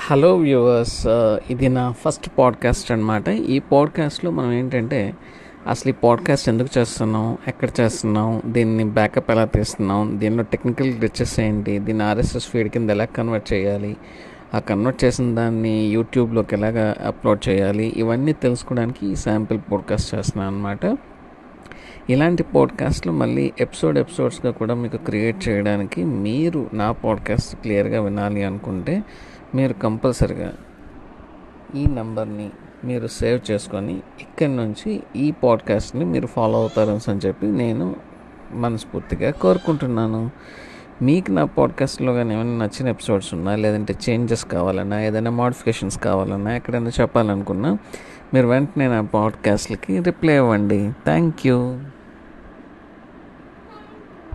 hello viewers ఇది నా first podcast అనమాట ఈ పాడ్కాస్ట్లో మనం ఏంటంటే అసలు ఈ పాడ్కాస్ట్ ఎందుకు చేస్తున్నాం ఎక్కడ చేస్తున్నాం దీన్ని బ్యాకప్ ఎలా తీస్తున్నాం దీనిలో టెక్నికల్ గ్లిచెస్ ఏంటి దీన్ని ఆర్ఎస్ఎస్ ఫీడ్ కింద ఎలా కన్వర్ట్ చేయాలి ఆ కన్వర్ట్ చేసిన దాన్ని యూట్యూబ్లోకి ఎలాగ అప్లోడ్ చేయాలి ఇవన్నీ తెలుసుకోవడానికి ఈ శాంపిల్ పాడ్కాస్ట్ చేస్తున్నాను అనమాట ఇలాంటి పాడ్కాస్ట్లు మళ్ళీ ఎపిసోడ్ ఎపిసోడ్స్గా కూడా మీకు క్రియేట్ చేయడానికి మీరు నా పాడ్కాస్ట్ క్లియర్గా వినాలి అనుకుంటే మీరు కంపల్సరిగా ఈ నెంబర్ని మీరు సేవ్ చేసుకొని ఇక్కడి నుంచి ఈ పాడ్కాస్ట్ని మీరు ఫాలో అవుతారని చెప్పి నేను మనస్ఫూర్తిగా కోరుకుంటున్నాను మీకు నా పాడ్కాస్ట్లో కానీ ఏమైనా నచ్చిన ఎపిసోడ్స్ ఉన్నా లేదంటే చేంజెస్ కావాలన్నా ఏదైనా మోడిఫికేషన్స్ కావాలన్నా ఎక్కడైనా చెప్పాలనుకున్నా మీరు వెంటనే నా పాడ్కాస్ట్లకి రిప్లై ఇవ్వండి థ్యాంక్ యూ